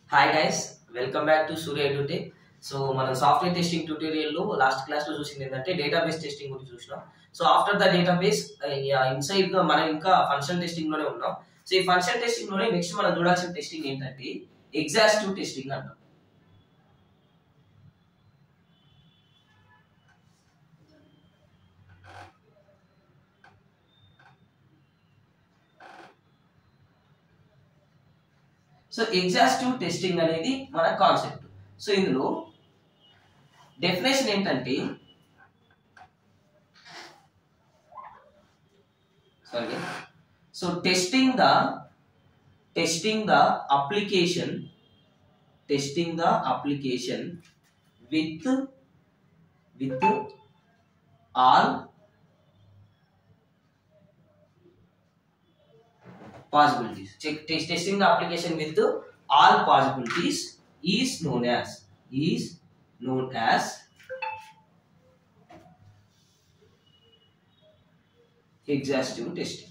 Hi guys welcome back to Surya టుటే so మనం software testing ట్యూటోరియల్లో లాస్ట్ క్లాస్ లో చూసింది ఏంటంటే డేటాబేస్ టెస్టింగ్ గురించి చూసినాం so after the database inside గా మనం ఇంకా ఫంక్షన్ టెస్టింగ్ లోనే ఉన్నాం సో ఈ ఫంక్షన్ టెస్టింగ్ లోనే నెక్స్ట్ మనం చూడాల్సిన టెస్టింగ్ ఏంటంటే ఎగ్జాస్టివ్ టెస్టింగ్ అంటాం సో ఎగ్జాస్టివ్ టెస్టింగ్ అనేది మన కాన్సెప్ట్ సో ఇందులో డెఫినేషన్ ఏంటంటే sorry so testing the testing the application testing the application with with all possibilities. Check test, testing the application with all possibilities is known as is known as exhaustive testing.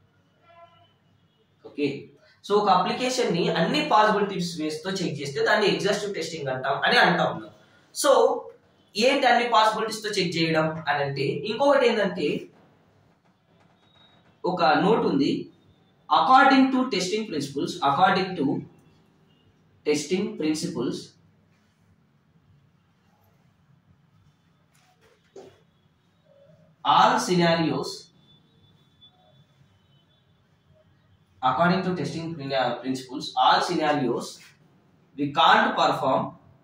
Okay so ఒక application ని అన్ని possibilities base తో check చేస్తే దాన్ని exhaustive testing అంటాం అని అంటా ఉన్నాం సో ఏంటి అన్ని పాసిబిలిటీస్ తో చెక్ చేయడం అని అంటే ఇంకొకటి ఏంటంటే ఒక నోట్ ఉంది according to testing principles according to testing principles all scenarios according to testing prin- uh, principles all scenarios we can't perform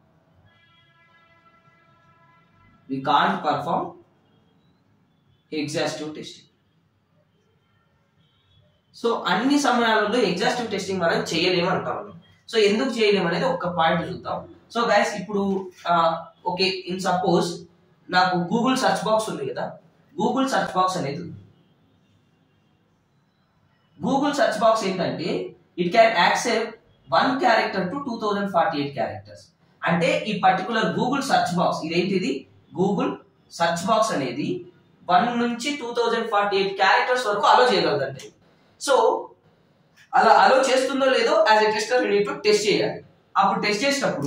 we can't perform exhaustive testing so అన్ని సమయాలలో ఎగ్జాస్టివ్ టెస్టింగ్ మనం చేయలేము అంటాం సో ఎందుకు చేయలేము అనేది ఒక పాయింట్ చూద్దాం సో గైస్ ఇప్పుడు ఓకే ఇన్ సపోజ్ నాకు గూగుల్ సర్చ్ బాక్స్ ఉంది కదా గూగుల్ సర్చ్ బాక్స్ అనేది ఉంది గూగుల్ సర్చ్ బాక్స్ ఏంటంటే it can accept one character to two thousand forty eight characters అంటే ఈ పర్టికులర్ గూగుల్ సర్చ్ బాక్స్ ఇదేంటిది గూగుల్ సర్చ్ బాక్స్ అనేది వన్ నుంచి two thousand forty eight characters వరకు అలో చేయగలదండి సో అలా అలో చేస్తుందో లేదో as a tester unit test చేయాలి అప్పుడు టెస్ట్ చేసినప్పుడు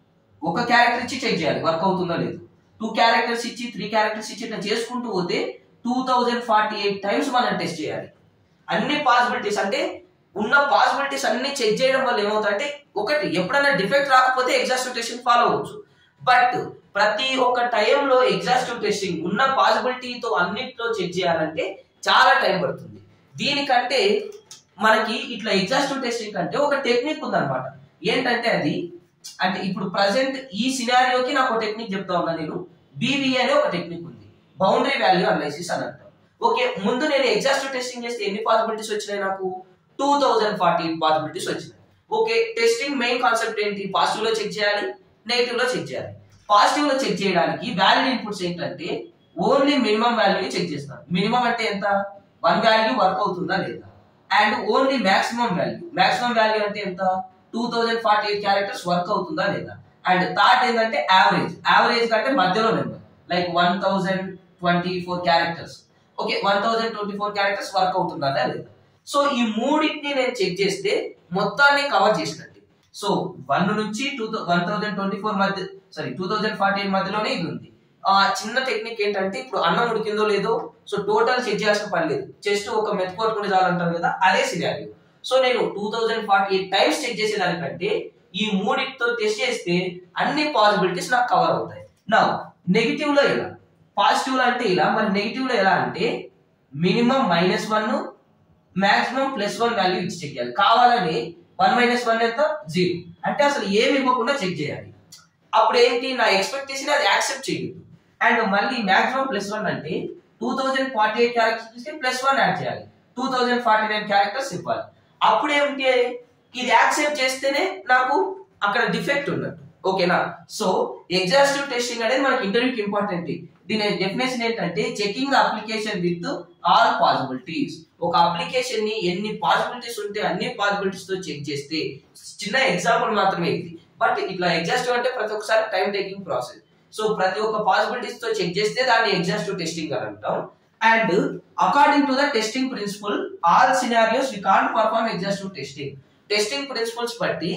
ఒక క్యారెక్టర్ ఇచ్చి చెక్ చేయాలి వర్క్ అవుతుందో లేదు టూ క్యారెక్టర్స్ ఇచ్చి త్రీ క్యారెక్టర్స్ ఇచ్చి ఇట్లా చేసుకుంటూ పోతే two thousand forty eight times మనం టెస్ట్ చేయాలి అన్ని పాసిబిలిటీస్ అంటే ఉన్న పాసిబిలిటీస్ అన్ని చెక్ చేయడం వల్ల ఏమవుతుందంటే ఒకటి ఎప్పుడైనా డిఫెక్ట్ రాకపోతే ఎగ్జాస్టివ్ టెస్టింగ్ ఫాలో అవ్వచ్చు బట్ ప్రతి ఒక్క టైంలో ఎగ్జాస్టివ్ టెస్టింగ్ ఉన్న పాసిబిలిటీతో అన్నిట్లో చెక్ చేయాలంటే చాలా టైం పడుతుంది దీనికంటే మనకి ఇట్లా ఎగ్జాస్టివ్ టెస్టింగ్ కంటే ఒక టెక్నిక్ ఉందన్నమాట ఏంటంటే అది అంటే ఇప్పుడు ప్రజెంట్ ఈ సినారియోకి నాకు ఒక టెక్నిక్ చెప్తా ఉన్నా నేను బీబీ అనే ఒక టెక్నిక్ ఉంది బౌండరీ వాల్యూ అనాలిసిస్ అని అంటాం ఓకే ముందు నేను ఎగ్జాస్టివ్ టెస్టింగ్ చేస్తే ఎన్ని పాసిబిలిటీస్ వచ్చినాయి నాకు టూ థౌజండ్ ఫార్టీ పాసిబిలిటీస్ వచ్చినాయి ఓకే టెస్టింగ్ మెయిన్ కాన్సెప్ట్ ఏంటి పాజిటివ్ లో చెక్ చేయాలి నెగిటివ్ లో చెక్ చేయాలి పాజిటివ్ లో చెక్ చేయడానికి వ్యాలిడ్ ఇన్పుట్స్ ఏంటంటే ఓన్లీ మినిమం వాల్యూని చెక్ చేస్తాను మినిమం అంటే ఎంత వన్ వాల్యూ వర్క్ అవుతుందా లేదా and only maximum value maximum value అంటే ఎంత two thousand forty eight characters work అవుతుందా లేదా అండ్ థర్డ్ ఏంటంటే యావరేజ్ యావరేజ్ కంటే మధ్యలో number like one thousand twenty four characters okay one thousand twenty four characters work అవుతుందా లేదా సో ఈ మూడింటిని నేను చెక్ చేస్తే మొత్తాన్ని కవర్ చేసినట్టు సో వన్ నుంచి two one thousand twenty four మధ్య sorry two thousand forty eight మధ్యలోనే ఇది ఉంది ఆ చిన్న టెక్నిక్ ఏంటంటే ఇప్పుడు అన్నం ఉడికిందో లేదో సో టోటల్ చెక్ చేయాల్సిన పని లేదు జస్ట్ ఒక మెత్ కొట్టుకుని చాలంటారు కదా అదే సినారియో సో నేను two thousand forty eight times check చేసేదానికంటే ఈ మూడింటితో టెస్ట్ చేస్తే అన్ని పాసిబిలిటీస్ నాకు కవర్ అవుతాయి నా నెగిటివ్ లో ఎలా పాజిటివ్ లో అంటే ఇలా మరి నెగిటివ్ లో ఎలా అంటే minimum minus one maximum plus one value ఇచ్చి చెక్ చేయాలి కావాలని వన్ మైనస్ వన్ ఎంత జీరో అంటే అసలు ఏమి ఇవ్వకుండా చెక్ చేయాలి అప్పుడు ఏంటి నా ఎక్స్పెక్టేషన్ అది యాక్సెప్ట్ చేయదు అండ్ మళ్ళీ మాక్సిమం ప్లస్ వన్ అంటే two thousand forty eight characters plus one add చేయాలి two thousand forty nine characters ఇవ్వాలి అప్పుడు ఏమిటి ఇది యాక్సెప్ట్ చేస్తేనే నాకు అక్కడ డిఫెక్ట్ ఉన్నట్టు ఓకేనా సో ఎగ్జాస్టివ్ టెస్టింగ్ అనేది మనకి ఇంటర్వ్యూకి ఇంపార్టెంట్ దీని డెఫినేషన్ ఏంటంటే checking the application with all possibilities ఒక అప్లికేషన్ ని ఎన్ని పాసిబిలిటీస్ ఉంటే అన్ని పాసిబిలిటీస్ తో చెక్ చేస్తే చిన్న ఎగ్జాంపుల్ మాత్రమే ఇది బట్ ఇట్లా ఎగ్జాస్టివ్ అంటే ప్రతి ఒక్కసారి టైం టేకింగ్ ప్రాసెస్ సో ప్రతి ఒక్క పాసిబిలిటీస్ తో చెక్ చేస్తే దాన్ని ఎగ్జాస్టివ్ టెస్టింగ్ అని అంటాం and according to the testing principle all scenarios we can't perform exhaustive testing testing principles బట్టి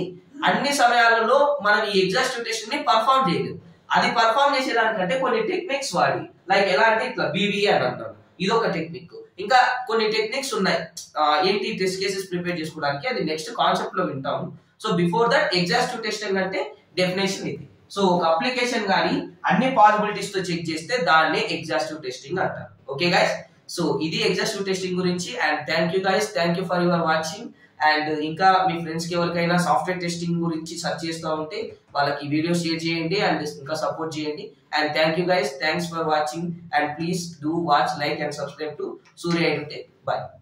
అన్ని సమయాలలో మనం ఈ ఎగ్జాస్టివ్ టెస్ట్ ని పర్ఫామ్ చేయలేము అది పర్ఫామ్ చేసేదానికంటే కొన్ని టెక్నిక్స్ వాడి లైక్ ఎలా అంటే ఇట్లా బీబీఏ అని అంటారు ఇది ఒక టెక్నిక్ ఇంకా కొన్ని టెక్నిక్స్ ఉన్నాయి ఆ, ఏంటి టెస్ట్ కేసెస్ ప్రిపేర్ చేసుకోవడానికి అది నెక్స్ట్ కాన్సెప్ట్ లో వింటాము so before that exhaustive testing అంటే డెఫినేషన్ ఇది సో ఒక అప్లికేషన్ కానీ అన్ని పాసిబిలిటీస్ తో చెక్ చేస్తే దాన్నే ఎగ్జాస్టివ్ టెస్టింగ్ అంటారు ఓకే గైస్ సో ఇది ఎగ్జాస్టివ్ టెస్టింగ్ గురించి and thank you guys thank you for your watching and ఇంకా మీ ఫ్రెండ్స్ కి ఎవరికైనా సాఫ్ట్వేర్ టెస్టింగ్ గురించి సెర్చ్ చేస్తూ ఉంటే వాళ్ళకి వీడియో షేర్ చేయండి అండ్ ఇంకా సపోర్ట్ చేయండి and thank you guys thanks for watching and please do watch like and subscribe to Surya Edutech bye